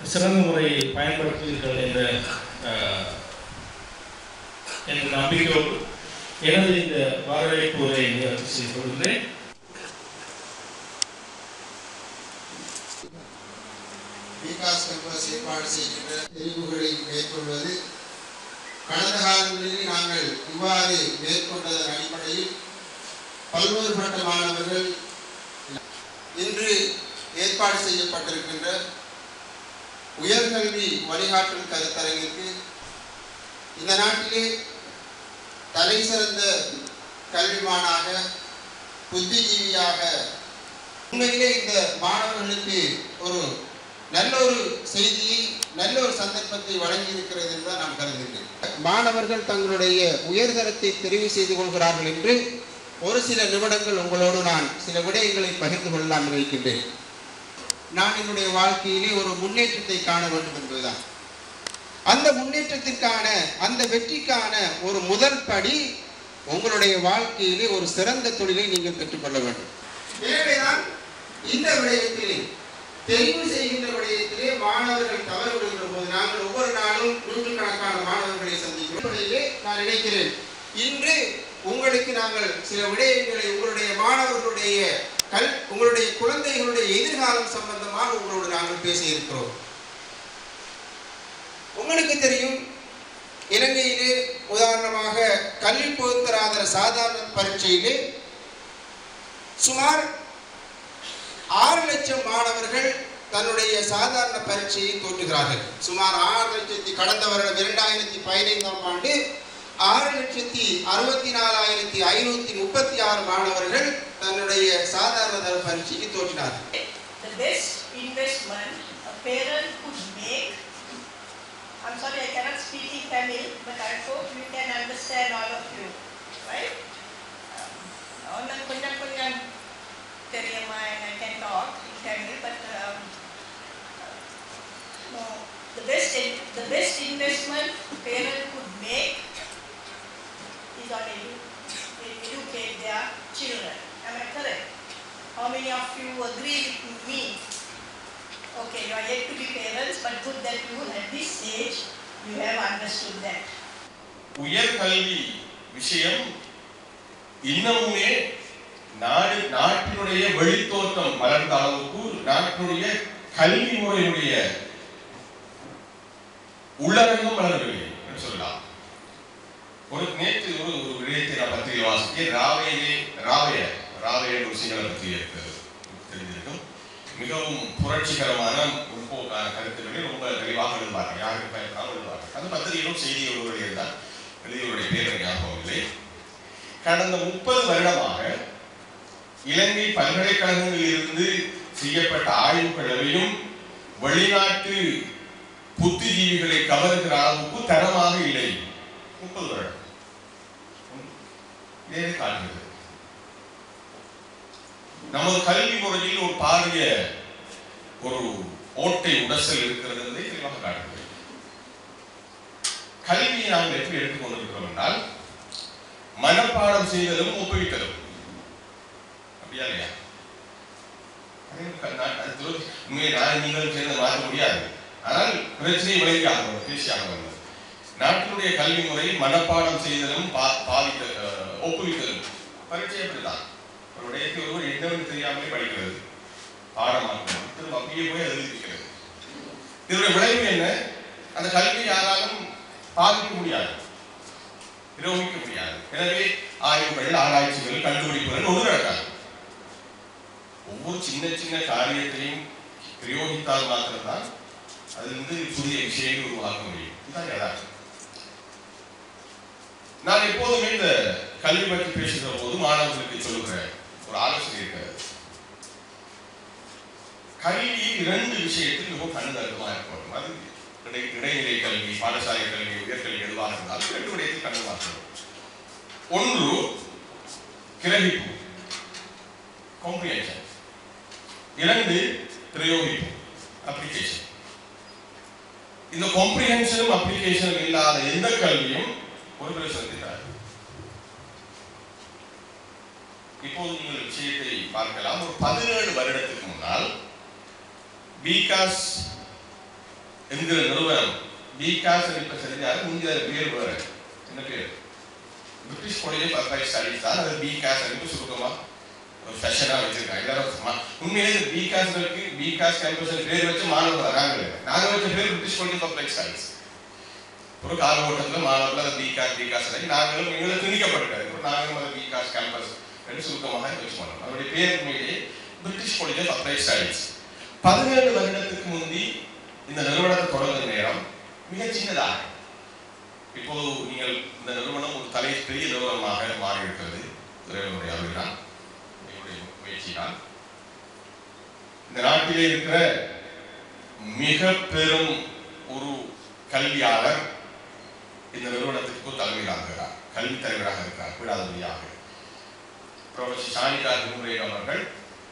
சிறந்த முறையை பயன்படுத்துவீர்கள் என்ற அஹ், என்ற நம்பிக்கையோடு எனது இந்த வரவேற்பு உரையை நிறைவு செய்து கொள்கிறேன் விகாஸ் கம்பஸ் ஏற்பாடு செய்கின்ற தெரிவுகளை மேற்கொள்வது கடந்த காலங்களில் நாங்கள் இவ்வாறு மேற்கொண்டதன் அடிப்படையில் பல்வேறுபட்ட மாணவர்கள் இன்று ஏற்பாடு செய்யப்பட்டிருக்கின்ற உயர்கல்வி வழிகாட்டல் கருத்தரங்கிற்கு இந்த நாட்டிலே தலை சிறந்த கல்விமானாக புத்திஜீவியாக உண்மையிலே இந்த மாணவர்களுக்கு ஒரு நல்ல ஒரு செய்தியை நல்ல ஒரு சந்தர்ப்பத்தை வழங்கி இருக்கிறது என்று தான் நான் கருதுகிறேன் மாணவர்கள் தங்களுடைய உயர்தரத்தை தெரிவு செய்து கொள்கிறார்கள் என்று ஒரு சில நிமிடங்கள் உங்களோடு நான் சில விடயங்களை பகிர்ந்து கொள்ளலாம் நினைக்கின்றேன் நான் என்னுடைய வாழ்க்கையிலே ஒரு முன்னேற்றத்தை காண வேண்டும் என்பதுதான் அந்த முன்னேற்றத்திற்கான அந்த வெற்றிக்கான ஒரு முதல் படி உங்களுடைய வாழ்க்கையிலே ஒரு சிறந்த தொழிலை நீங்கள் பெற்றுக்கொள்ள வேண்டும் எனவேதான் இந்த விடயத்திலே தெரிவு செய்கின்ற விடயத்திலே மாணவர்கள் தவறு விடுகின்ற போது நாங்கள் ஒவ்வொரு நாளும் நூற்றுக்கணக்கான மாணவர்களை சந்திக்கிறோம் அடிப்படையிலே நான் நினைக்கிறேன் இன்று உங்களுக்கு நாங்கள் சில விடயங்களை உங்களுடைய மாணவர்களுடைய கல் உங்களுடைய குழந்தைகளுடைய எதிர்காலம் சம்பந்தமாக உங்களோடு நாங்கள் பேச இருக்கிறோம் உங்களுக்கு தெரியும் இலங்கையிலே உதாரணமாக கல்வி பொதுத்தராதர சாதாரண பரீட்சையிலே சுமார் ஆறு லட்சம் மாணவர்கள் தன்னுடைய சாதாரண பரீட்சையை தோற்றுகிறார்கள் சுமார் ஆறு லட்சத்தி கடந்த வருடம் இரண்டாயிரத்தி பதினைந்தாம் ஆண்டு ஆறு லட்சத்தி அறுபத்தி நாலாயிரத்தி ஐநூத்தி முப்பத்தி ஆறு மாணவர்கள் தன்னுடைய சாதாரண தர பரீட்சைக்கு தோற்றினார்கள் the best investment a parent could make. I'm sorry, I cannot speak in Tamil, but I hope you can understand all of you, right? ஒன்று கொஞ்சம் கொஞ்சம் தெரியுமா and I can talk in Tamil, but um, no, the best the best investment a parent could make is on edu- educate their children. Am I correct? How many of you agree with me? Okay, you are yet to be parents, but good that you at this age you have understood that. உயர்கல்வி விஷயம் இன்னமுமே நாடு நாட்டினுடைய வெளித்தோற்றம் வளர்ந்த அளவுக்கு நாட்டினுடைய கல்வி முறையினுடைய உள்ளரங்கம் வளரவில்லை என்று சொல்லலாம் ஒரு நேற்று ஒரு ஒரு விடயத்தை நான் பத்திரிகை வாசித்தேன் ராவையிலே ராவைய ராவைய ஒரு சிங்கள பத்திரிகை இருக்கிறது தெரிஞ்சிருக்கும் மிகவும் புரட்சிகரமான முற்போக்கான கருத்துக்களை ரொம்ப தெளிவாக எழுதுவார்கள் யாருக்கு பயப்படாமல் எழுதுவார்கள் அது பத்திரிகையிலும் செய்தி ஒருவருடைய தான் எழுதியவருடைய பேர் ஞாபகம் இல்லை கடந்த முப்பது வருடமாக இலங்கை பல்கலைக்கழகங்களில் இருந்து செய்யப்பட்ட ஆய்வுகளவையும் வெளிநாட்டு புத்திஜீவிகளை கவருகிற அளவுக்கு தரமாக இல்லை முப்பது வருடம் இதே காட்டுகிறது நமது கல்வி முறையில் ஒரு பாரிய ஒரு ஓட்டை உடசல் இருக்கிறது என்பதை தெளிவாக காட்டுகிறது கல்வியை நாம் எப்படி எடுத்துக்கொண்டிருக்கிறோம் என்றால் மனப்பாடம் செய்தலும் ஒப்புவித்தலும் அப்படியா இல்லையா அதே க- நான் அது துர- உண்மையை நான் நீங்கள் சேர்ந்து மாற்ற முடியாது ஆனால் பிரச்சனை விலகி ஆகணும் பேசி ஆகணும் நாட்டினுடைய கல்வி முறை மனப்பாடம் செய்தலும் பா- பாவித்த அஹ், ஒப்புவித்தலும் பரீட்சை அப்படிதான் ஒரு விடயத்தை ஒருவர் என்னவென்று தெரியாமலே படிக்கிறது பாடமாக்கணும் திரும்ப அப்படியே போய் அது எழுதிக்கிறது இதனுடைய விளைவு என்ன அந்த கல்வி யாராலும் பாதிக்க முடியாது நிரூபிக்க முடியாது எனவே ஆய்வுகள் ஆராய்ச்சிகள் கண்டுபிடிப்புகள் ஒன்று நடக்காது ஒவ்வொரு சின்ன சின்ன காரியத்தையும் பிரயோகித்தால் மாத்திரம்தான் அதிலிருந்து புதிய விஷயங்கள் உருவாக்க முடியும் இதுதான் யதார்த்தம் நான் எப்போதுமே இந்த கல்வி பற்றி பேசுகிற போது மாணவர்களுக்கு சொல்லுகிற ஒரு ஆலோசனை இருக்கிறது கல்வி இரண்டு விஷயத்தில் மிகவும் கண்ணுதர்க்கமாக இருக்கணும் அது இடை இடைநிலை கல்வி பாடசாலை கல்வி உயர்கல்வி எதுவாக இருந்தாலும் இரண்டு விடயத்தில் கண்ணுமாக இருக்கணும் ஒன்று கிரகிப்பு காம்ப்ரிஹென்ஷன் இரண்டு பிரயோகிப்பு அப்ளிகேஷன் இந்த காம்ப்ரிஹென்ஷனும் அப்ளிகேஷனும் இல்லாத எந்த கல்வியும் ஒரு பிரயோசனத்தை தராது இப்போது நீங்கள் விஷயத்தை பார்க்கலாம் ஒரு பதினேழு வருடத்துக்கு முன்னால் பிகாஸ் என்கிற நிறுவனம் பிகாஸ் இப்ப செஞ்சாரு முந்தைய பேர் வேற என்ன பேர் British college of applied studies தான் அது பிகாஸ் என்று சுருக்கமா ஒரு ஃபேஷனா வச்சிருக்காங்க எல்லாரும் சும்மா உண்மையிலே இந்த பிகாஸ் இருக்கு பிகாஸ் கேம்பஸ் பேர் வச்சு மாணவர்கள் நாங்க இல்லை. நாங்க வச்ச பேர் British college of applied studies ஒரு காலகட்டத்தில் மாணவர்கள் அதை பிகாஸ் பிகாஸ் நாங்களும் எங்களை திணிக்கப்பட்டிருக்காரு இப்போ நாங்களும் அதை பிகாஸ் கேம்பஸ் என்று சுருக்கமாக யூஸ் பண்ணோம் அவருடைய பேர் உண்மையிலே British college of applied studies பதினேழு வருடத்துக்கு முந்தி இந்த நிறுவனத்தை தொடங்குற நேரம் மிக சின்னதாக இப்போது நீங்கள் இந்த நிறுவனம் ஒரு தலை பெரிய நிறுவனமாக மாறி இருக்கிறது இறைவனுடைய அருள்தான் என்னுடைய முயற்சிதான் இந்த நாட்டிலே இருக்கிற மிக பெரும் ஒரு கல்வியாளர் இந்த நிறுவனத்திற்கு தலைமையிலாகிறார் கல்வி தலைவராக இருக்கிறார் பீடாதிபதியாக ப்ரொஃபசர் சானிகா திருமுறையன் அவர்கள்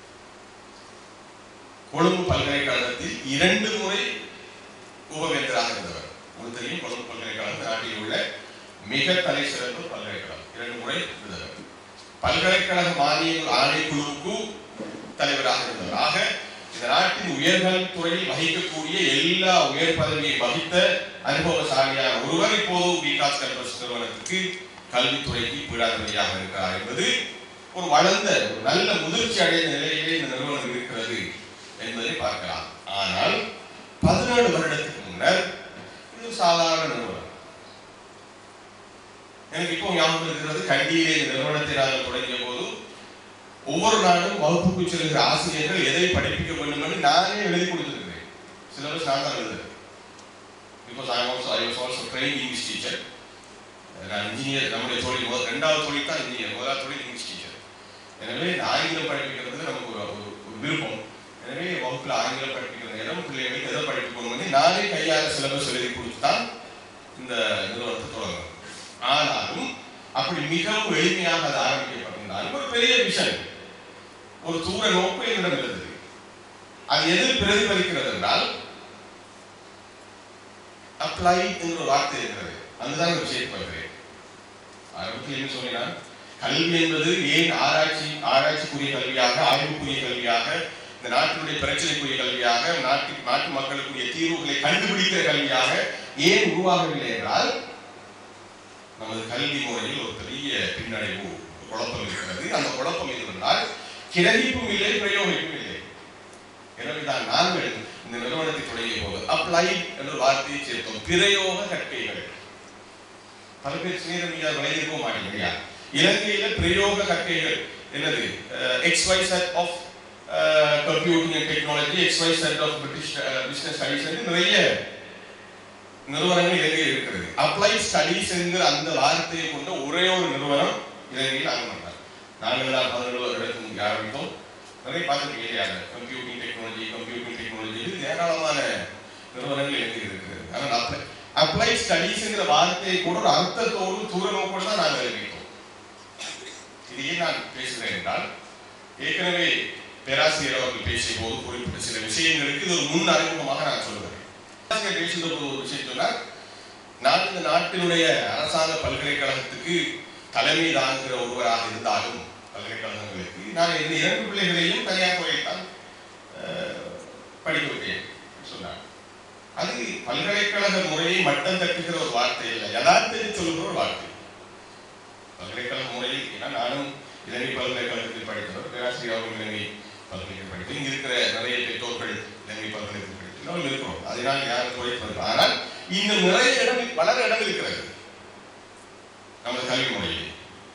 கொழும்பு பல்கலைக்கழகத்தில் இரண்டு முறை உபவேந்தராக இருந்தவர் உங்களுக்கு தெரியும் கொழும்பு பல்கலைக்கழகம் நாட்டில் உள்ள மிக தலை சிறந்த பல்கலைக்கழகம் இரண்டு முறை இருந்தவர் பல்கலைக்கழக மானிய ஆணைக்குழுவுக்கு தலைவராக இருந்தவர் ஆக இந்த நாட்டின் உயர்கல்வி துறையில் வகிக்கக்கூடிய எல்லா உயர் பதவியை வகித்த அனுபவசாலியான ஒருவர் இப்போது பிகாஸ் கேம்பஸ் நிறுவனத்துக்கு கல்வித்துறைக்கு பீடாதிபதியாக இருக்கிறார் என்பது ஒரு வளர்ந்த ஒரு நல்ல முதிர்ச்சி அடைந்த நிலையிலே இந்த நிறுவனம் இருக்கிறது என்பதை பார்க்கலாம் ஆனால் பதினேழு வருடத்துக்கு முன்னர் இது ஒரு சாதாரண நிறுவனம் எனக்கு இப்போ ஞாபகம் இருக்கிறது கண்டியிலே இந்த நிறுவனத்தை நாங்கள் தொடங்கிய போது ஒவ்வொரு நாளும் வகுப்புக்கு செல்கிற ஆசிரியர்கள் எதை படிப்பிக்க வேண்டும் என்று நானே எழுதி கொடுத்திருக்கிறேன் சிலபஸ் நான் தான் எழுதுறேன் because I also I was also train English teacher நான் இன்ஜினியர் நம்முடைய தொழில் முதல் ரெண்டாவது தொழில் தான் இன்ஜினியர் முதலாவது தொழில் இங்கிலீஷ் டீச்சர் எனவே இந்த ஆங்கிலம் படிப்பிக்கிறது நமக்கு ஒரு ஒரு- ஒரு விருப்பம் எனவே வகுப்பில் ஆங்கிலம் படிப்பிக்கிற நேரம் பிள்ளைகளுக்கு எதை படிக்கணும் நானே கையால சிலபஸ் எழுதி கொடுத்து தான் இந்த நிறுவனத்தை தொடங்கும் ஆனாலும் அப்படி மிகவும் எளிமையாக அது ஆரம்பிக்கப்பட்டிருந்தாலும் ஒரு பெரிய விஷயம் ஒரு தூர நோக்கு என்னிடம் இருந்தது அது எதில் பிரதிபலிக்கிறது என்றால் அப்ளை என்ற ஒரு வார்த்தை இருக்கிறது அதுதான் ஒரு விஷயத்தை பார்க்கிறேன் ஆரம்பத்தில் என்ன சொன்னேன் கல்வி என்பது ஏன் ஆராய்ச்சி ஆராய்ச்சிக்குரிய கல்வியாக ஆய்வுக்குரிய கல்வியாக இந்த நாட்டினுடைய பிரச்சனைக்குரிய கல்வியாக நாட்டு நாட்டு மக்களுக்குரிய தீர்வுகளை கண்டுபிடிக்கிற கல்வியாக ஏன் உருவாகவில்லை என்றால் நமது கல்வி முறையில் ஒரு பெரிய பின்னடைவு குழப்பம் இருக்கிறது அந்த குழப்பம் இருந்தால் கிரகிப்பும் இல்லை பிரயோகிப்பும் இல்லை எனவேதான் நாங்கள் இந்த நிறுவனத்தை தொடங்கிய போது அப்ளை என்ற வார்த்தையை சேர்த்தோம் பிரயோக கற்கைகள் பல பேர் ஸ்ரீரமியா விளையிருக்க மாட்டீங்க இலங்கையில பிரயோக கற்கைகள் என்னது X Y Z of computing and technology X Y Z of British business studies நிறைய நிறுவனங்கள் இலங்கையில் இருக்கிறது அப்ளை ஸ்டடிஸ் என்கிற அந்த வார்த்தையை கொண்ட ஒரே ஒரு நிறுவனம் இலங்கையில் ஆரம்பித்தார் நாங்கள் தான் பதினேழு வருடத்துக்கு ஆரம்பித்தோம் நிறைய பார்த்துருக்கீங்க இல்லையா கம்ப்யூட்டிங் டெக்னாலஜி கம்ப்யூட்டிங் டெக்னாலஜி இது ஏராளமான நிறுவனங்கள் இலங்கையில் இருக்கிறது ஆனால் அப்ளை அப்ளை ஸ்டடிஸ்ங்கிற வார்த்தையை கூட ஒரு அர்த்தத்தோடு தூர நோக்கோடு தான் நாங்கள் அறிவித்தோம் இது ஏன் நான் பேசுகிறேன் என்றால் ஏற்கனவே பேராசிரியர் அவர்கள் பேசிய போது குறிப்பிட்ட சில விஷயங்களுக்கு இது ஒரு முன் அறிமுகமாக நான் சொல்லுகிறேன் பேராசிரியர் பேசுகிற போது ஒரு விஷயம் சொன்னார் நான் இந்த நாட்டினுடைய அரசாங்க பல்கலைக்கழகத்துக்கு தலைமை தாங்குகிற ஒருவராக இருந்தாலும் பல்கலைக்கழகங்களுக்கு நான் இந்த இரண்டு பிள்ளைகளையும் தனியார் துறையில் தான் அஹ், படிக்க வைத்தேன் சொன்னார் அது பல்கலைக்கழக முறையை மட்டம் தட்டுகிற ஒரு வார்த்தை இல்லை யதார்த்தத்தை சொல்லுகிற ஒரு வார்த்தை பல்கலைக்கழக முறையில் ஏன்னா நானும் இலங்கை பல்கலைக்கழகத்தில் படித்தவர் பேராசிரியர் அவர்கள் இலங்கை பல்கலைக்கழகம் படித்து இங்க இருக்கிற நிறைய பெற்றோர்கள் இலங்கை பல்கலைக்கழகம் படித்து நாம் இருக்கிறோம் அதனால் யாரும் குறைப்பது ஆனால் இங்கு நிறைய இடம் வளர இடம் இருக்கிறது நமது கல்வி முறையில்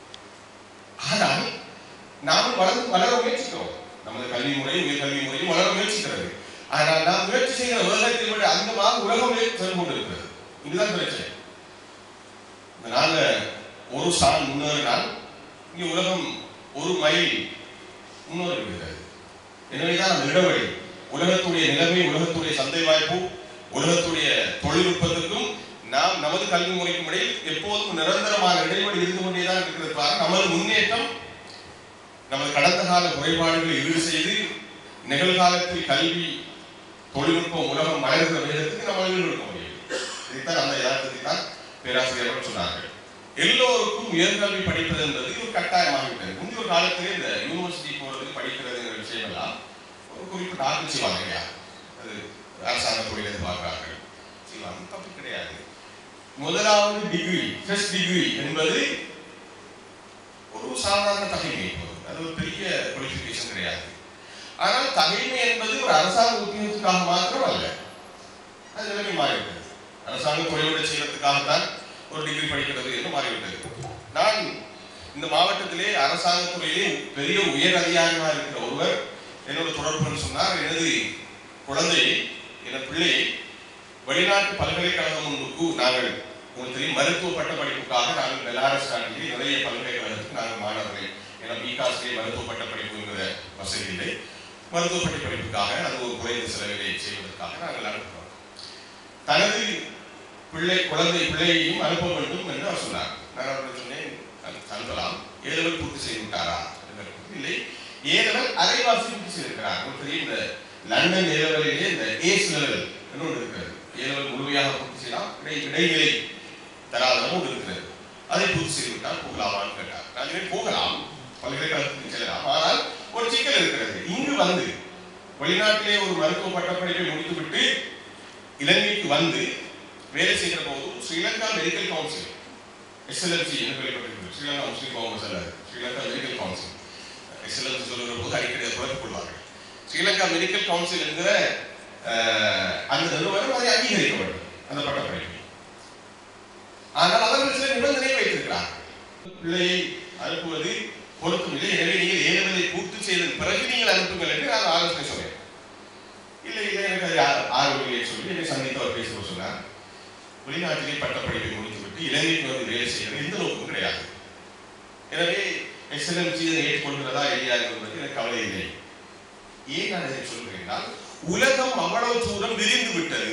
ஆனால் நாம் வளர வளர முயற்சிக்கிறோம் நமது கல்வி முறை உயர் கல்வி முறையும் வளர முயற்சிக்கிறது ஆனால் நாம் முயற்சி செய்கிற உலகத்தை விட அந்தமாக உலகம் சென்று கொண்டிருக்கிறது இதுதான் பிரச்சனை இந்த நாங்க ஒரு ஸ்டான் முன்னேறினால் இங்கே உலகம் ஒரு மைல் முன்னேறி விடுகிறது எனவேதான் அந்த இடைவெளி உலகத்துடைய நிலைமை உலகத்துடைய சந்தை வாய்ப்பு உலகத்துடைய தொழில்நுட்பத்துக்கும் நாம் நமது கல்வி முறைக்கும் இடையில் எப்போதும் நிரந்தரமான இடைவெளி இருந்து கொண்டேதான் இருக்கிறது பாருங்க நமது முன்னேற்றம் நமது கடந்த கால குறைபாடுகளை ஈடு செய்து நிகழ்காலத்தில் கல்வி தொழில்நுட்பம் உலகம் வளர்கிற வேகத்துக்கு நம்ம ஈடுபட முடியும் இதைத்தான் அந்த யதார்த்தத்தை தான் பேராசிரியர்கள் சொன்னார்கள் எல்லோருக்கும் உயர்கல்வி படிப்பது என்பது ஒரு கட்டாயமாகிவிட்டது முந்தைய ஒரு காலத்திலே இந்த யூனிவர்சிட்டி போறது படிக்கிறதுங்கிற விஷயம் எல்லாம் ஒரு குறிப்பிட்ட ஆட்கள் செய்வாங்க இல்லையா அது அரசாங்க தொழில் எதிர்பார்க்கிறார்கள் செய்யலாம் அப்படி கிடையாது முதலாவது டிகிரி ஃபர்ஸ்ட் டிகிரி என்பது ஒரு சாதாரண தகைமை போதும். அது ஒரு பெரிய குவாலிஃபிகேஷன் கிடையாது ஆனால் தகைமை என்பது ஒரு அரசாங்க உத்தியோகத்துக்காக மாத்திரம் அல்ல அது நிலைமை மாறிவிட்டது அரசாங்க துறையோட செய்யறதுக்காகத்தான் ஒரு டிகிரி படிக்கிறது என்று மாறிவிட்டது நான் இந்த மாவட்டத்திலே அரசாங்க துறையிலே பெரிய உயர் அதிகாரியாக இருக்கிற ஒருவர் என்னோட தொடர்புன்னு சொன்னார் எனது குழந்தையை எனது பிள்ளையை வெளிநாட்டு பல்கலைக்கழகம் ஒன்றுக்கு நாங்கள் உங்களுக்கு தெரியும் மருத்துவ பட்ட படிப்புக்காக நாங்கள் பெலாரஸ் நாட்டிலே நிறைய பல்கலைக்கழகத்துக்கு நாங்கள் மாணவர்களை ஏன்னா பிகாஸ்லே மருத்துவ பட்ட படிப்புங்கிற வசதி இல்லை மருத்துவ பட்ட படிப்புக்காக அது ஒரு குறைந்த செலவிலை செய்வதற்காக நாங்கள் அனுப்புகிறோம் தனது பிள்ளை குழந்தை பிள்ளையையும் அனுப்ப வேண்டும் என்று அவர் சொன்னார் நான் அவர்கள் சொன்னேன் "அது அனுப்பலாம் ஏழவர் பூர்த்தி செய்து விட்டாரா என்று இல்லை ஏழவர் அரைவாசி பூர்த்தி செய்திருக்கிறார் உங்களுக்கு தெரியும் இந்த லண்டன் ஏழவரிலே இந்த ஏஸ் லெவல் என்று ஒன்று இருக்கிறது ஏழவர் முழுமையாக பூர்த்தி செய்யலாம் இடை இடைநிலை தராதரம் ஒன்று இருக்கிறது அதை பூர்த்தி செய்து விட்டால் போகலாமான்னு கேட்டார் நான் சொன்னேன், போகலாம் பல்கலைக்கழகத்துக்கு செல்லலாம் ஆனால் ஒரு சிக்கல் இருக்கிறது இங்கு வந்து வெளிநாட்டிலே ஒரு மருத்துவ பட்டப்படிப்பை முடித்துவிட்டு இலங்கைக்கு வந்து வேலை செய்கிற போது ஸ்ரீலங்கா மெடிக்கல் கவுன்சில் எஸ்எல்எம்சி என்று கேள்விப்பட்டிருக்கிறது ஸ்ரீலங்கா முஸ்லீம் காங்கிரஸ் அல்ல ஸ்ரீலங்கா மெடிக்கல் கவுன்சில் எஸ்எல்எம்சி சொல்லுகிற போது அடிக்கடி அதை குழப்பிக் கொள்வார்கள் ஸ்ரீலங்கா மெடிக்கல் கவுன்சில் என்கிற அஹ், அந்த நிறுவனம் அதை அங்கீகரிக்க வேண்டும் அந்த பட்டப்படிப்பை ஆனால் அவர்கள் சில நிபந்தனை வைத்திருக்கிறார்கள் பிள்ளையை அனுப்புவது பொருத்தமில்லை எனவே நீங்கள் ஏழுவதை பூர்த்தி செய்ததன் பிறகு நீங்கள் அனுப்புங்கள் என்று நான் ஆலோசனை சொன்னேன் இல்லை இல்லை எனக்கு அது ஆ- ஆர்வமில்லை சொல்லி என்னை சந்தித்து அவர் பேசுவோம் சொன்னார் வெளிநாட்டிலே பட்டப்படிப்பை முடித்துவிட்டு இலங்கைக்கு வந்து வேலை செய்கிறது எந்த நோக்கம் கிடையாது எனவே எஸ்எல்எம்சி இதை ஏற்றுக்கொள்கிறதா இல்லையா என்பது எனக்கு கவலை இல்லை ஏன் நான் இதை சொல்கிறேன் உலகம் அவ்வளவு தூரம் விரிந்து விட்டது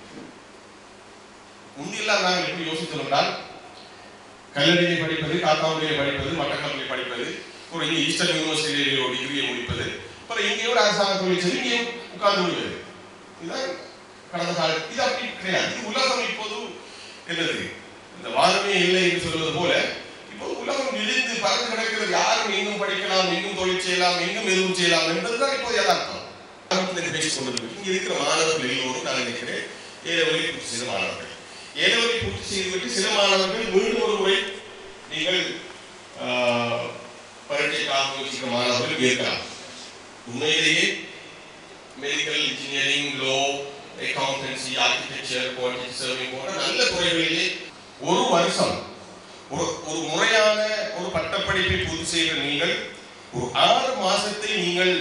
முந்தியெல்லாம் நாங்கள் எப்படி யோசித்தோம் என்றால் கல்லூரியை படிப்பது காத்தாங்குடியை படிப்பது மட்டக்களப்பிலே படிப்பது ஒரு இங்கே ஈஸ்டர்ன் யூனிவர்சிட்டியிலே ஒரு டிகிரியை முடிப்பது அப்புறம் இங்கே ஒரு அரசாங்க தொழில் செய்து இங்கே உட்கார்ந்து விடுவது இதுதான் கடந்த கால இது அப்படி கிடையாது இது உலகம் இப்போது என்னது இந்த வாதமே இல்லை என்று சொல்வது போல இப்போது உலகம் விழிந்து பறந்து கிடக்கிறது யாரும் எங்கும் படிக்கலாம் எங்கும் தொழில் செய்யலாம் எங்கும் எதுவும் செய்யலாம் என்பதுதான் இப்போது யதார்த்தம் ஆரம்பத்தில் பேசிக் கொண்டிருக்கிறோம் இங்கே இருக்கிற மாணவர்கள் எல்லோரும் நான் நினைக்கிறேன் ஏழவரை பூர்த்தி செய்த மாணவர்கள் ஏழவரை பூர்த்தி செய்துவிட்டு சில மாணவர்கள் மீண்டும் ஒரு முறை நீங்கள் ஆஹ், பரீட்சைக்காக முயற்சிக்கிற மாணவர்கள் இருக்கலாம் உண்மையிலேயே medical engineering law accountancy architecture quality serving போன்ற நல்ல துறைகளிலே ஒரு வருஷம் ஒரு ஒரு முறையான ஒரு பட்டப்படிப்பை பூர்த்தி செய்கிற நீங்கள் ஒரு ஆறு மாசத்தை நீங்கள்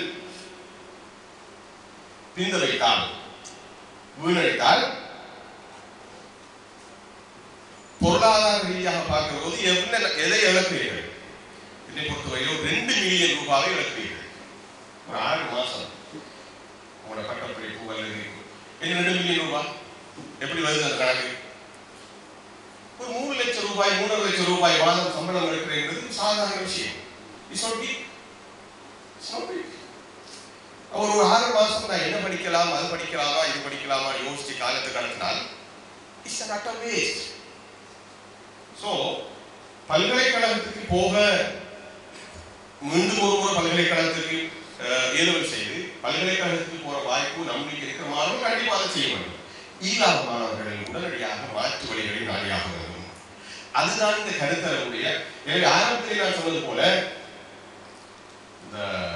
பிந்த வைத்தால் வீணடித்தால் பொருளாதார ரீதியாக பார்க்கிற போது என்ன எதை இழப்பீர்கள் என்னை பொறுத்தவரையில் ஒரு ரெண்டு மில்லியன் ரூபாயை இழப்பீர்கள் ஒரு ஆறு மாசம் உங்களோட பட்டப்படிப்பு அல்லது என்ன ரெண்டு மில்லியன் ரூபாய் எப்படி வருது அந்த கணக்கு ஒரு மூணு லட்சம் ரூபாய் மூணரை லட்சம் ரூபாய் மாதம் சம்பளம் எடுக்கிறது சாதாரண விஷயம் it's not big it's not big ஒரு ஒரு ஆறு மாசம் நான் என்ன படிக்கலாம் அது படிக்கலாமா இது படிக்கலாமா யோசிச்சு காலத்தை கடத்தினால் it's an utter waste so பல்கலைக்கழகத்துக்கு போக மீண்டும் ஒரு முறை பல்கலைக்கழகத்துக்கு ஏதுவல் செய்து பல்கலைக்கழகத்துக்கு போற வாய்ப்பு நம்மளுக்கு இருக்கிற மாணவர்கள் கண்டிப்பாக அதை செய்ய வேண்டும் இல்லாத மாணவர்களை உடனடியாக மாற்று வழிகளை நாடியாக வேண்டும் அதுதான் இந்த கருத்தரவுடைய எனவே ஆரம்பத்தில் நான் சொன்னது போல இந்த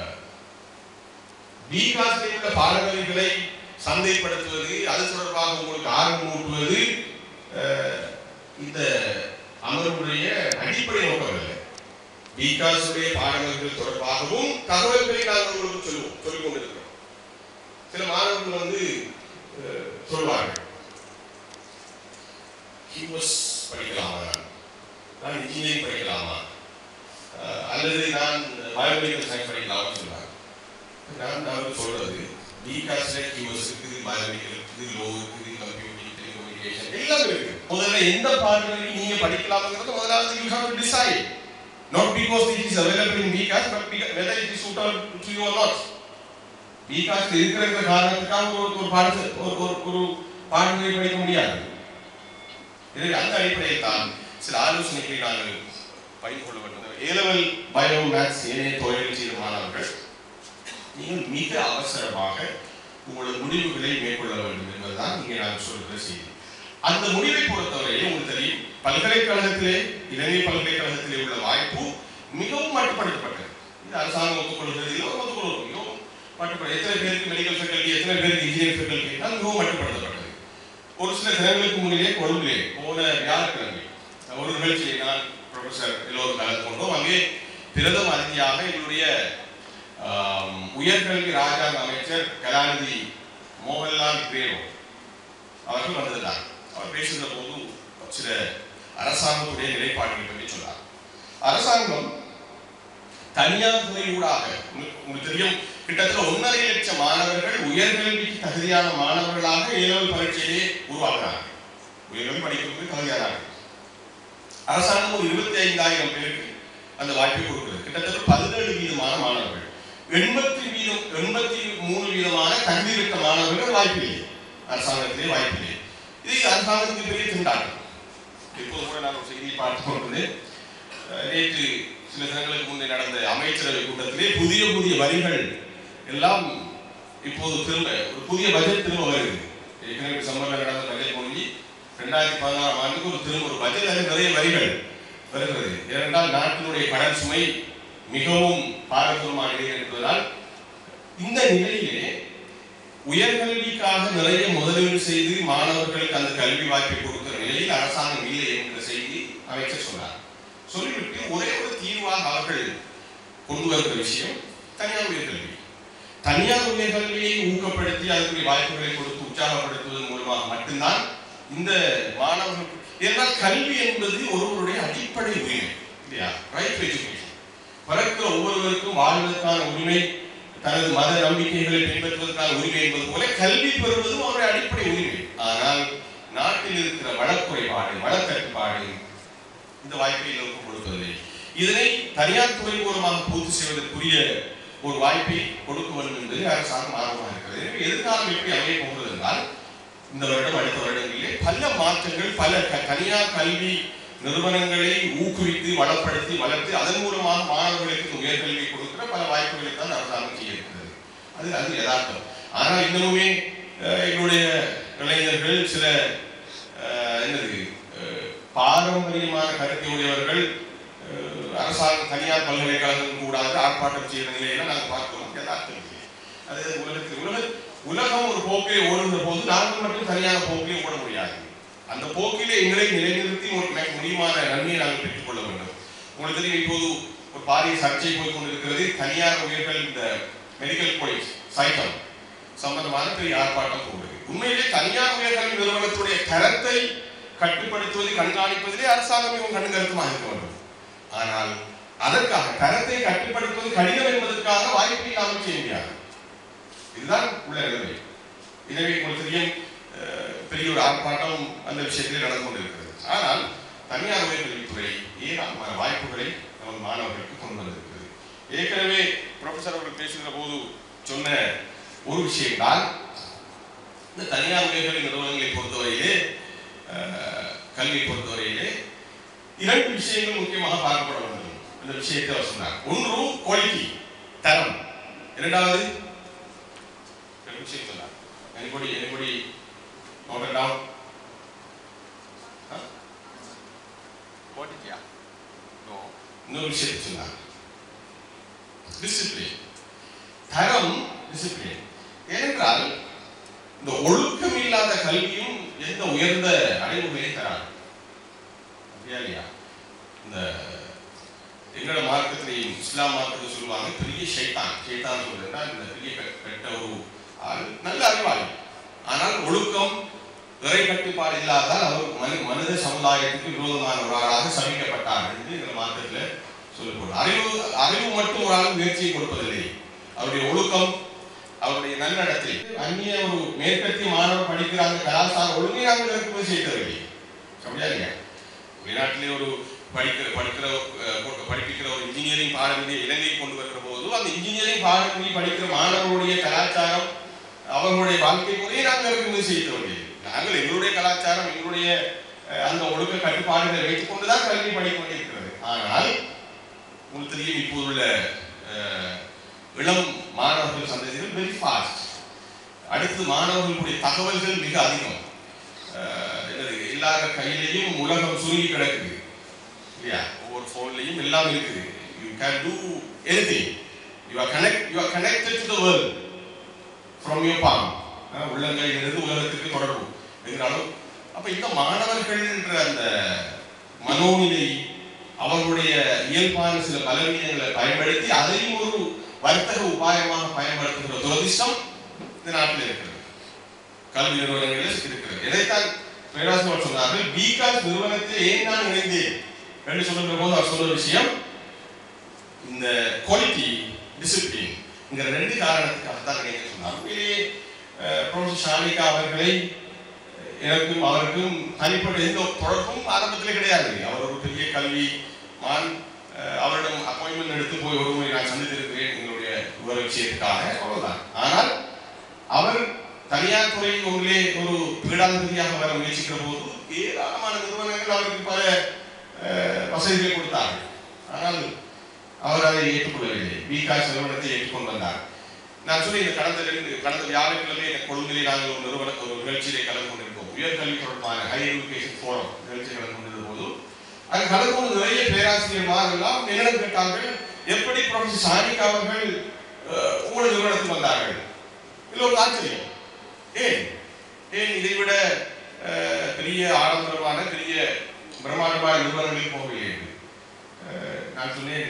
பிகாஸில் உள்ள பாடநெறிகளை சந்தைப்படுத்துவது அது தொடர்பாக உங்களுக்கு ஆர்வம் ஊட்டுவது அஹ், இந்த அமர்வுடைய அடிப்படை நோக்கம் இல்லை பிகாஸுடைய பாடநெறிகள் தொடர்பாகவும் தகவல்களை நாங்கள் உங்களுக்கு சொல்லுவோம் சொல்லிக் கொண்டிருக்கிறோம் சில மாணவர்கள் வந்து அஹ், சொல்வார்கள் ஹியூமஸ் படிக்கலாமா நான் நான் இன்ஜினியரிங் படிக்கலாமா அஹ், அல்லது நான் பயோமெடிக்கல் சயின்ஸ் படிக்கலாமா சொல்லுவாங்க நான் நான் சொல்றது பிகாஸ்ல ஹியூமஸ் இருக்குது பயோமெடிக்கல் இருக்குது லோ இருக்குது கம்ப்யூட்டிங் டெலிகம்யூனிகேஷன் எல்லாம் இருக்கு முதல்ல எந்த பாடநெறி நீங்க படிக்கலாம்ங்கிறது முதலாவது you have to decide not because it is available in BCAS but because whether it is suitable to you or not BCAS இருக்கிற காரணத்துக்காக ஒரு ஒரு பாடத்தை ஒரு ஒரு ஒரு பாடநெறி படிக்க முடியாது எனவே அந்த அடிப்படையில் தான் சில ஆலோசனைகளை நாங்கள் பகிர்ந்து கொள்ள வேண்டும் ஏ லெவல் பயோ மேத்ஸ் ஏனைய தொழில் செய்த மாணவர்கள் நீங்கள் மிக அவசரமாக உங்களது முடிவுகளை மேற்கொள்ள வேண்டும் என்பதுதான் இங்கே நான் சொல்கிற செய்தி அந்த முடிவை பொறுத்தவரையில் உங்களுக்கு தெரியும் பல்கலைக்கழகத்திலே இலங்கை பல்கலைக்கழகத்திலே உள்ள வாய்ப்பு மிகவும் மட்டுப்படுத்தப்பட்டது இது அரசாங்கம் ஒத்துக்கொள்கிறது இல்லை ஒத்துக்கொள்வது மிகவும் மட்டுப்பட எத்தனை பேருக்கு மெடிக்கல் ஃபேக்கல்டி எத்தனை பேருக்கு இன்ஜினியரிங் ஃபேக்கல்டி என்றால் மிகவும் மட்டுப்படுத்தப்பட்டது ஒரு சில தினங்களுக்கு முன்னிலே கொழும்பிலே போன வியாழக்கிழமை ஒரு நிகழ்ச்சியை நான் ப்ரொஃபசர் எல்லோரும் கலந்து கொண்டோம் அங்கே பிரதம அதிதியாக எங்களுடைய ஆம், உயர்கல்வி ராஜாங்க அமைச்சர் கலாநிதி மோகன்லால் பிரேமோ அவர்கள் வந்திருந்தார் அவர் பேசுகிற போது சில அரசாங்கத்துடைய நிலைப்பாடுகள் பற்றி சொன்னார் அரசாங்கம் தனியார் துறை ஊடாக உங்களுக்கு உங்களுக்கு தெரியும் கிட்டத்தட்ட ஒன்றரை லட்சம் மாணவர்கள் உயர்கல்விக்கு தகுதியான மாணவர்களாக ஏழு பரீட்சையிலே உருவாகிறார்கள் உயர்கல்வி படிக்கிறதுக்கு தகுதியானார்கள் அரசாங்கம் ஒரு இருபத்தி ஐந்தாயிரம் பேருக்கு அந்த வாய்ப்பை கொடுக்கிறது கிட்டத்தட்ட பதினேழு வீதமான மாணவர்கள் எண்பத்தி வீதம் எண்பத்தி மூணு வீதமான தகுதி இருக்க மாணவர்கள் வாய்ப்பில்லை அரசாங்கத்திலே வாய்ப்பில்லை இது அரசாங்கத்துக்கு பெரிய திண்டாட்டம் இப்போது கூட நான் ஒரு செய்தியை பார்த்து கொண்டிருந்தேன் அஹ் நேற்று சில தினங்களுக்கு முன்னே நடந்த அமைச்சரவை கூட்டத்திலே புதிய புதிய வரிகள் எல்லாம் இப்போது திரும்ப ஒரு புதிய பட்ஜெட் திரும்ப வருது ஏற்கனவே சம்பளம் நடந்த பட்ஜெட் முடிஞ்சு ரெண்டாயிரத்தி பதினாறாம் ஆண்டுக்கு ஒரு திரும்ப ஒரு பட்ஜெட் அதில் நிறைய வரிகள் வருகிறது ஏனென்றால் நாட்டினுடைய கடன் சுமை மிகவும் பாரதூரமான நிலையில் இருப்பதால் இந்த நிலையிலே உயர்கல்விக்காக நிறைய முதலீடு செய்து மாணவர்களுக்கு அந்த கல்வி வாய்ப்பை கொடுக்கிற நிலையில் அரசாங்கம் இல்லை என்கிற செய்தி அமைச்சர் சொன்னார் சொல்லிவிட்டு ஒரே ஒரு தீர்வாக அவர்கள் கொண்டு வருகிற விஷயம் தனியார் உயர்கல்வி தனியார் உயர்கல்வியை ஊக்கப்படுத்தி அதற்குரிய வாய்ப்புகளை கொடுத்து உற்சாகப்படுத்துவதன் மூலமாக மட்டும்தான் இந்த மாணவர்கள் ஏன்னால் கல்வி என்பது ஒருவருடைய அடிப்படை உரிமை இல்லையா ரைட் எஜுகேஷன் பிறக்கிற ஒவ்வொருவருக்கும் வாழ்வதற்கான உரிமை தனது மத நம்பிக்கைகளை பின்பற்றுவதற்கான உரிமை என்பது போல கல்வி பெறுவதும் அவருடைய அடிப்படை உரிமை ஆனால் நாட்டில் இருக்கிற வளக்குறைபாடு வளக்கட்டுப்பாடு இந்த வாய்ப்பை எல்லோருக்கும் கொடுப்பதில்லை இதனை தனியார் துறை மூலமாக பூர்த்தி செய்வதற்குரிய ஒரு வாய்ப்பை கொடுக்க வேண்டும் என்பது அரசாங்கம் ஆர்வமாக இருக்கிறது எனவே எதிர்காலம் எப்படி அமைய போகிறது என்றால் இந்த வருடம் அடுத்த வருடங்களிலே பல மாற்றங்கள் பல க- தனியார் கல்வி நிறுவனங்களை ஊக்குவித்து வளப்படுத்தி வளர்த்து அதன் மூலமாக மாணவர்களுக்கு இந்த உயர்கல்வி கொடுக்கிற பல வாய்ப்புகளை தான் அரசாங்கம் செய்ய இருக்கிறது அது அது யதார்த்தம் ஆனால் இன்னமுமே அஹ், எங்களுடைய இளைஞர்கள் சில அஹ், என்னது அஹ், பாரம்பரியமான கருத்தை உடையவர்கள் அஹ், அரசாங்கம் தனியார் பல்கலைக்கழகம் கூடாது ஆர்ப்பாட்டம் செய்கிற நிலையில நாங்கள் பார்க்கிறோம் யதார்த்தம் இல்லை. அது உலகத்தில் உலக உலகம் ஒரு போக்கிலே ஓடுகிற போது நாங்கள் மட்டும் தனியான போக்கிலே ஓட முடியாது அந்த போக்கிலே எங்களை நிலைநிறுத்தி ஒரு ம- முடியுமான நன்மையை நாங்கள் பெற்றுக்கொள்ள வேண்டும் உங்களுக்கு தெரியும் இப்போது ஒரு பாரிய சர்ச்சை போய் கொண்டிருக்கிறது தனியார் உயர்கள் இந்த மெடிக்கல் காலேஜ் சைட்டம் சம்பந்தமான பெரிய ஆர்ப்பாட்டம் போகுது உண்மையிலே தனியார் உயர்கல்வி நிறுவனத்துடைய தரத்தை கட்டுப்படுத்துவது கண்காணிப்பதிலே அரசாங்கம் மிகவும் கண்கருத்துமாக இருக்க வேண்டும் ஆனால் அதற்காக தரத்தை கட்டுப்படுத்துவது கடினம் என்பதற்காக வாய்ப்பு இல்லாமல் செய்ய முடியாது இதுதான் உள்ள நிலைமை எனவே உங்களுக்கு தெரியும் அஹ், பெரிய ஒரு ஆர்ப்பாட்டம் அந்த விஷயத்திலே நடந்து கொண்டிருக்கிறது ஆனால் தனியார் உயர்கல்வித்துறை ஏராளமான வாய்ப்புகளை நமது மாணவர்களுக்கு கொண்டு வந்திருக்கிறது ஏற்கனவே ப்ரொஃபசர் அவர்கள் பேசுகிற போது சொன்ன ஒரு விஷயம் தான் இந்த தனியார் உயர்கல்வி நிறுவனங்களை பொறுத்தவரையிலே அஹ், கல்வியை பொறுத்தவரையிலே இரண்டு விஷயங்கள் முக்கியமாக பார்க்கப்பட வேண்டும் இந்த விஷயத்தை அவர் சொன்னார் ஒன்று குவாலிட்டி தரம் இரண்டாவது ரெண்டு விஷயம் சொன்னார் anybody anybody note it down Huh? quality yeah no இன்னொரு விஷயத்தை சொன்னார் டிசிப்ளின் தரம் டிசிப்ளின் ஏனென்றால் இந்த ஒழுக்கம் இல்லாத கல்வியும் எந்த உயர்ந்த அடைவுகளை தராது அப்படியா இல்லையா இந்த எங்களோட மார்க்கத்திலையும் இஸ்லாம் மார்க்கத்தை சொல்லுவாங்க பெரிய ஷைத்தான் ஷைத்தான் சொல்றதுன்னா இந்த பெரிய கெ- கெட்ட ஒரு ஆள் நல்ல அறிவாளி ஆனால் ஒழுக்கம் இறை கட்டுப்பாடு இல்லாதால் அவர் மனி மனித சமுதாயத்துக்கு விரோதமான ஒரு ஆளாக சமைக்கப்பட்டார் என்று எங்கள் மார்க்கத்தில் சொல்லப்படும் அறிவு அறிவு மட்டும் ஒரு ஆள் முயற்சியை கொடுப்பதில்லை அவருடைய ஒழுக்கம் அவருடைய நன்னடத்தை அந்நிய ஒரு மேற்கத்திய மாணவர் படிக்கிறாங்க கலாச்சார ஒழுங்கை நாங்கள் இறக்குமதி செய்தவில்லை அப்படியா இல்லையா வெளிநாட்டிலே ஒரு படிக்கிற படிக்கிற அஹ், கொ- படிப்பிக்கிற ஒரு இன்ஜினியரிங் பாடநெறியை இலங்கைக்கு கொண்டு வருகிற போது அந்த இன்ஜினியரிங் பாடநெறி படிக்கிற மாணவர்களுடைய கலாச்சாரம் அவர்களுடைய வாழ்க்கை முறையை நாங்கள் இறக்குமதி செய்ய வேண்டியது நாங்கள் எங்களுடைய கலாச்சாரம் எங்களுடைய அஹ், அந்த ஒழுக்க கட்டுப்பாடுகளை வைத்துக் கொண்டுதான் கல்வி படிக்க வேண்டியிருக்கிறது ஆனால் உங்களுக்கு தெரியும் இப்போதுள்ள அஹ், இளம் மாணவர்கள் சந்ததிகள் வெரி ஃபாஸ்ட் அடுத்து மாணவர்களுடைய தகவல்கள் மிக அதிகம் அஹ், என்னது எல்லார கையிலையும் உலகம் சுருங்கி கிடக்குது இல்லையா ஒவ்வொரு ஃபோன்லையும் எல்லாம் இருக்குது you can do anything you are connect you are connected to the world from your palm உள்ளங்கையிலிருந்து உலகத்துக்கு தொடர்பு என்கிறாலும் அப்ப இந்த மாணவர்கள்ன்ற அந்த மனோநிலை அவர்களுடைய இயல்பான சில பலவீனங்களை பயன்படுத்தி அதையும் ஒரு வர்த்தக உபாயமாக பயன்படுத்துகிற துரதிஷ்டம் இந்த நாட்டில் இருக்கிறது கல்வி நிறுவனங்களில் இருக்கிறது இதைத்தான் பேராசிரியர் சொன்னார்கள் பிகாஸ் நிறுவனத்தில் ஏன் நான் இணைந்தேன் என்று சொல்லுகிற போது அவர் சொல்ற விஷயம் இந்த குவாலிட்டி டிசிப்ளின் இந்த ரெண்டு காரணத்துக்காக தான் இணைந்து சொன்னார் உண்மையிலேயே ப்ரொஃபசர் ஷாலிகா அவர்களை எனக்கும் அவருக்கும் தனிப்பட்ட எந்த தொடர்பும் ஆரம்பத்தில் கிடையாது அவர் ஒரு பெரிய கல்வி மான் அஹ், அவரிடம் அப்பாயின்மெண்ட் எடுத்து போய் ஒரு முறை நான் சந்தித்திருக்கிறேன் எங்களுடைய விவர விஷயத்துக்காக அவ்வளவுதான் ஆனால் அவர் தனியார் துறை ஒன்றிலே ஒரு பீடாதிபதியாக வர முயற்சிக்கிற போது ஏராளமான நிறுவனங்கள் அவருக்கு பல அஹ், வசதிகளை கொடுத்தார்கள் ஆனால் அவர் அதை ஏற்றுக்கொள்ளவில்லை பிகாஸ் நிறுவனத்தை ஏற்றுக்கொண்டு வந்தார் நான் சொல்லி இந்த கடந்த ரெண்டு கடந்த வியாழக்கிழமை இந்த கொழும்பிலே நாங்கள் ஒரு நிறுவன ஒரு நிகழ்ச்சியிலே கலந்து கொண்டிருக்கோம் உயர்கல்வி தொடர்பான ஹை எஜுகேஷன் ஃபோரம் நிகழ்ச்சி கலந்து கொண்டிருந்த போது அங்கு கலந்து கொண்டு நிறைய பேராசிரியர்மார் எல்லாம் என்னிடம் கேட்டார்கள் எப்படி ப்ரொஃபசர் சானிகா அவர்கள் அஹ், உங்கள் நிறுவனத்துக்கு வந்தார்கள் இது ஒரு ஆச்சரியம் ஏன் ஏன் இதை விட அஹ், பெரிய ஆடம்பரமான பெரிய பிரம்மாண்டமான நிறுவனங்களுக்கு போகவில்லை என்று அஹ், நான் சொன்னேன்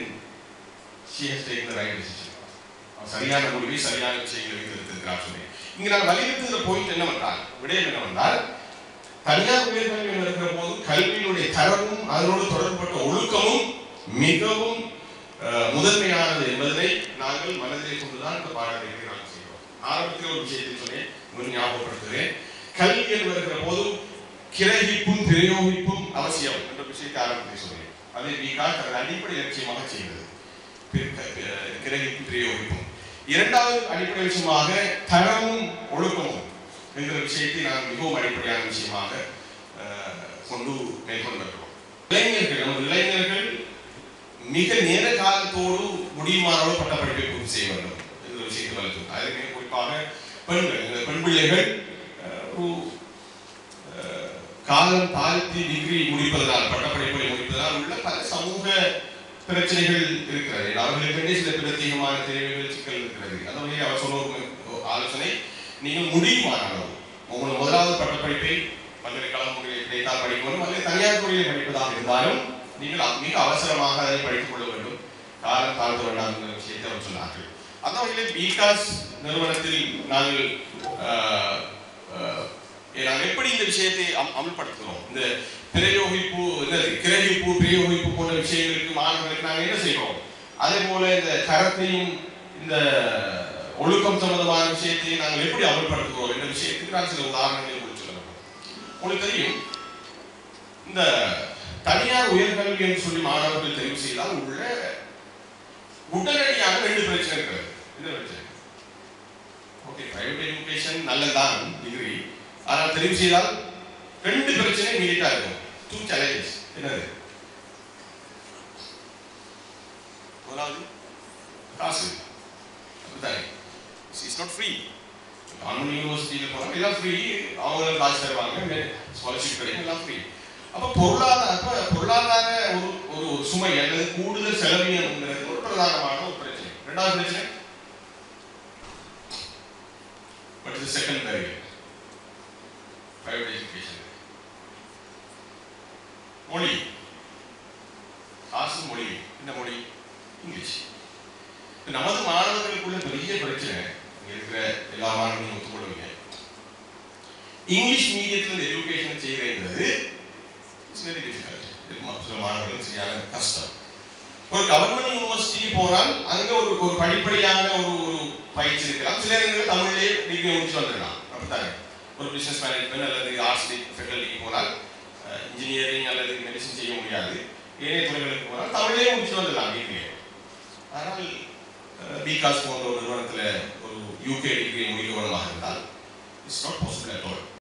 she has taken the right decision. அவன் சரியான முடிவை சரியான விஷயங்களை வைத்திருக்கிறார் சொன்னேன் இங்க நான் வலியுறுத்துகிற பாயிண்ட் என்னவென்றால் விடயம் என்னவென்றால் தனியார் உயர்கல்வி இருக்கிற போது கல்வியினுடைய தரமும் அதனோடு தொடர்புபட்ட ஒழுக்கமும் மிகவும் அஹ், முதன்மையானது என்பதனை நாங்கள் மனதிலே கொண்டுதான் இந்த பாடத்தை நாங்கள் செய்கிறோம் ஆரம்பத்தில் ஒரு விஷயத்தை சொன்னேன் உங்களுக்கு ஞாபகப்படுத்துகிறேன் கல்வி என்று வருகிற போது கிரகிப்பும் பிரயோகிப்பும் அவசியம் என்ற விஷயத்தை ஆரம்பத்தில் சொன்னேன் அதை விகாஸ் தனது அடிப்படை லட்சியமாக செய்கிறது கிரகிப்பும் பிரயோகிப்பும் இரண்டாவது அடிப்படை விஷயமாக தரமும் ஒழுக்கமும் என்கிற விஷயத்தை நான் மிகவும் அடிப்படையான விஷயமாக அஹ், கொண்டு மேற்கொண்டு வருகிறோம் இளைஞர்கள் நமது இளைஞர்கள் மிக நேர காலத்தோடு முடியுமானோடு பட்டப்படிப்பை பூர்த்தி செய்ய வேண்டும் என்கிற விஷயத்தை வளர்த்து அதற்கு மிக குறிப்பாக பெண்கள் இந்த பெண் பிள்ளைகள் அஹ், ஒரு அஹ், காலம் தாழ்த்தி டிகிரி முடிப்பதனால் பட்டப்படிப்பை முடிப்பதனால் உள்ள பல சமூக பிரச்சனைகள் இருக்கிறது அவர்களுக்கு சில பிரத்யேகமான தேவைகள் சிக்கல் இருக்கிறது அந்த வகையில் அவர் சொன்ன ஒரு ஆலோசனை நீங்கள் முடியுமான அளவு உங்கள் முதலாவது பட்டப்படிப்பை பல்கலைக்கழகம் உங்களுக்கு கிடைத்தால் படிக்க வேண்டும் அல்லது தனியார் துறையில் படிப்பதாக இருந்தாலும் நீங்கள் அ- மிக அவசரமாக அதை படித்துக் கொள்ள வேண்டும் காலம் தாழ்த்த வேண்டாம் என்ற விஷயத்தை அவர் சொன்னார்கள் அந்த வகையில் பிகாஸ் நிறுவனத்தில் நாங்கள் ஆஹ், ஆஹ், நாங்கள் எப்படி இந்த விஷயத்தை அம்- அமல்படுத்துகிறோம் இந்த பிரயோகிப்பு இந்த கிரகிப்பு பிரயோகிப்பு போன்ற விஷயங்களுக்கு மாணவர்களுக்கு நாங்கள் என்ன செய்கிறோம் அதே போல இந்த தரத்தையும் இந்த ஒழுக்கம் சம்பந்தமான விஷயத்தை நாங்கள் எப்படி அமல்படுத்துகிறோம் என்ற விஷயத்துக்கு நான் சில உதாரணங்களை குறித்து சொல்ல வேண்டும். உங்களுக்கு தெரியும் இந்த தனியார் உயர்கல்வி என்று சொல்லி மாணவர்கள் தெரிவு செய்தால் உள்ள உடனடியாக ரெண்டு பிரச்சனை இருக்கிறது என்ன பிரச்சனை ஓகே பிரைவேட் எஜுகேஷன் நல்லதான் டிகிரி ஆனால் தெரிவு செய்தால் ரெண்டு பிரச்சனை இமீடியட்டா இருக்கும் டூ சேலஞ்சஸ் என்னது முதலாவது காசு அப்படித்தானே இட்ஸ் நாட் ஃப்ரீ கவர்மெண்ட் யூனிவர்சிட்டியில் போனால் எல்லாம் ஃப்ரீ அவங்க காசு தருவாங்க ஸ்காலர்ஷிப் கிடைக்கும் எல்லாம் ஃப்ரீ அப்போ பொருளாதார அப்ப பொருளாதார ஒரு ஒரு சுமை அல்லது கூடுதல் செலவினங்கிறது ஒரு பிரதானமான ஒரு பிரச்சனை ரெண்டாவது பிரச்சனை பட் இது செகண்ட் பேரியர் பிரைவேட் எஜுகேஷன் மொழி காசு மொழி இந்த மொழி இங்கிலீஷ் இப்ப நமது மாணவர்களுக்குள்ள பெரிய பிரச்சனை இங்க இருக்கிற எல்லா மாணவர்களும் ஒத்துக்கொள்வீங்க இங்கிலீஷ் மீடியத்தில் எஜுகேஷன் செய்கிறது இட்ஸ் வெரி டிஃபிகல்ட் சில மாணவர்கள் சரியான கஷ்டம் ஒரு கவர்மெண்ட் யூனிவர்சிட்டிக்கு போனால் அங்க ஒரு ஒரு படிப்படியான ஒரு ஒரு பயிற்சி இருக்கலாம் சில நேரங்களில் தமிழ்லேயே டிகிரி முடிச்சு வந்துடலாம் அப்படித்தானே ஒரு பிசினஸ் மேனேஜ்மெண்ட் அல்லது ஆர்ட்ஸ் ஃபேக்கல்ட்டிக்கு போனால் இன்ஜினியரிங் அல்லது மெடிசன் செய்ய முடியாது ஏனைய துறைகளுக்கு போனால் தமிழ்லேயே முடிச்சு வந்துடலாம் டிகிரியை ஆனால் பிகாஸ் போன்ற ஒரு நிறுவனத்தில் ஒரு யூகே டிகிரி முடிக்க வேணுமாக இருந்தால் it's not possible at all